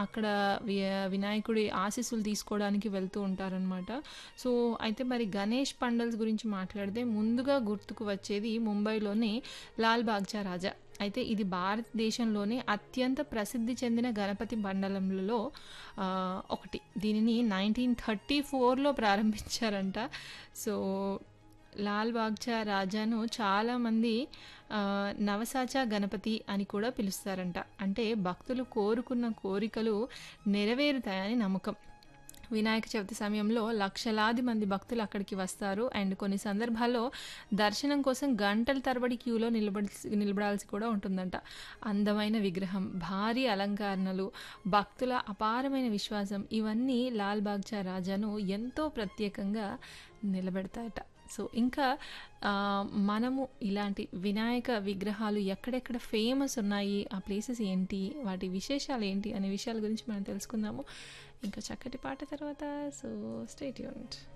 అక్కడ వి వినాయకుడి ఆశీస్సులు తీసుకోవడానికి వెళ్తూ ఉంటారనమాట. సో, అయితే మరి గణేష్ పండల్స్ గురించి మాట్లాడితే ముందుగా గుర్తుకు వచ్చేది ముంబైలోని లాల్ బాగ్చా రాజా. అయితే ఇది భారతదేశంలోనే అత్యంత ప్రసిద్ధి చెందిన గణపతి మండలంలలో ఆహ్, ఒకటి. దీనిని 1934లో ప్రారంభించారంట. సో, లాల్ బాగ్చా రాజాను చాలామంది ఆహ్, నవసాచా గణపతి అని కూడా పిలుస్తారంట. అంటే భక్తులు కోరుకున్న కోరికలు నెరవేరుతాయని నమ్మకం. వినాయక చవితి సమయంలో లక్షలాది మంది భక్తులు అక్కడికి వస్తారు. అండ్ కొన్ని సందర్భాల్లో దర్శనం కోసం గంటల తరబడి క్యూలో నిలబడిసి నిలబడాల్సి కూడా ఉంటుందంట. అందమైన విగ్రహం, భారీ అలంకరణలు, భక్తుల అపారమైన విశ్వాసం ఇవన్నీ లాల్ బాగ్చా రాజాను ఎంతో ప్రత్యేకంగా నిలబెడతాయట. సో, ఇంకా ఆహ్, మనము ఇలాంటి వినాయక విగ్రహాలు ఎక్కడెక్కడ ఫేమస్ ఉన్నాయి, ఆ ప్లేసెస్ ఏంటి, వాటి విశేషాలు ఏంటి అనే విషయాల గురించి మనం తెలుసుకుందాము. ఇంకా చక్కటి పాట తర్వాత సో, స్టే ట్యూన్డ్.